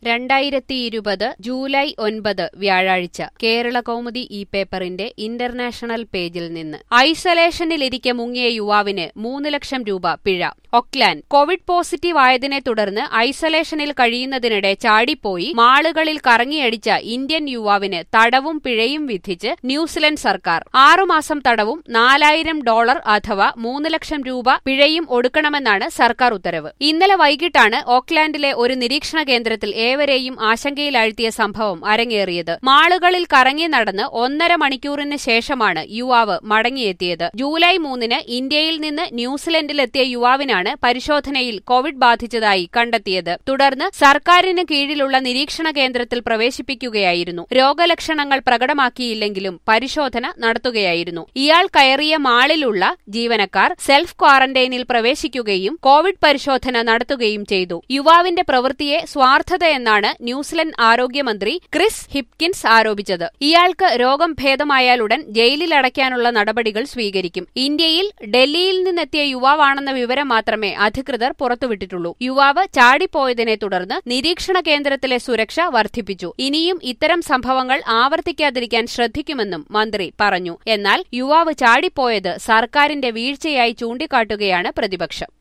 രണ്ടായിരത്തി ഇരുപത് ജൂലൈ ഒൻപത് വ്യാഴാഴ്ച കേരള കൗമുദി ഈ പേപ്പറിന്റെ ഇന്റർനാഷണൽ പേജിൽ നിന്ന് ഐസൊലേഷനിലിരിക്കെ മുങ്ങിയ യുവാവിന് മൂന്ന് ലക്ഷം രൂപ പിഴ ഒക്ലാൻഡ് കോവിഡ് പോസിറ്റീവ് ആയതിനെ തുടർന്ന് ഐസൊലേഷനിൽ കഴിയുന്നതിനിടെ ചാടിപ്പോയി മാളുകളിൽ കറങ്ങിയടിച്ച ഇന്ത്യൻ യുവാവിന് തടവും പിഴയും വിധിച്ച് ന്യൂസിലൻഡ് സർക്കാർ ആറുമാസം തടവും നാലായിരം ഡോളർ അഥവാ മൂന്ന് ലക്ഷം രൂപ പിഴയും ഒടുക്കണമെന്നാണ് സർക്കാർ ഉത്തരവ് ഇന്നലെ വൈകിട്ടാണ് ഓക്ലാൻഡിലെ ഒരു നിരീക്ഷണ കേന്ദ്രത്തിൽ ഏവരെയും ആശങ്കയിലാഴ്ത്തിയ സംഭവം അരങ്ങേറിയത് മാളുകളിൽ കറങ്ങി നടന്ന് ഒന്നര മണിക്കൂറിന് ശേഷമാണ് യുവാവ് മടങ്ങിയെത്തിയത് ജൂലൈ മൂന്നിന് ഇന്ത്യയിൽ നിന്ന് ന്യൂസിലൻഡിലെത്തിയ യുവാവിനാണ് പരിശോധനയിൽ കോവിഡ് ബാധിച്ചതായി കണ്ടെത്തിയത് തുടർന്ന് സർക്കാരിന് കീഴിലുള്ള നിരീക്ഷണ കേന്ദ്രത്തിൽ പ്രവേശിപ്പിക്കുകയായിരുന്നു രോഗലക്ഷണങ്ങൾ പ്രകടമാക്കിയില്ലെങ്കിലും പരിശോധന നടത്തുകയായിരുന്നു ഇയാൾ കയറിയ മാളിലുള്ള ജീവനക്കാർ സെൽഫ് ക്വാറന്റൈനിൽ പ്രവേശിക്കുകയും കോവിഡ് പരിശോധന നടത്തുകയും ചെയ്തു യുവാവിന്റെ പ്രവൃത്തിയെ സ്വാർത്ഥതയെന്നാണ് ന്യൂസിലൻഡ് ആരോഗ്യമന്ത്രി ക്രിസ് ഹിപ്കിൻസ് ആരോപിച്ചത് ഇയാൾക്ക് രോഗം ഭേദമായാലുടൻ ജയിലിലടയ്ക്കാനുള്ള നടപടികൾ സ്വീകരിക്കും ഇന്ത്യയിൽ ഡൽഹിയിൽ നിന്നെത്തിയ യുവാവാണെന്ന വിവരം മാത്രമേ അധികൃതർ പുറത്തുവിട്ടിട്ടുള്ളൂ യുവാവ് ചാടിപ്പോയതിനെ തുടർന്ന് നിരീക്ഷണ കേന്ദ്രത്തിലെ സുരക്ഷ വർദ്ധിപ്പിച്ചു ഇനിയും ഇത്തരം സംഭവങ്ങൾ ആവർത്തിക്കാതിരിക്കാൻ ശ്രദ്ധിക്കുമെന്നും മന്ത്രി പറഞ്ഞു എന്നാൽ യുവാവ് ചാടിപ്പോയത് സർക്കാരിന്റെ വീഴ്ചയായി ചൂണ്ടിക്കാട്ടുകയാണ് പ്രതിപക്ഷം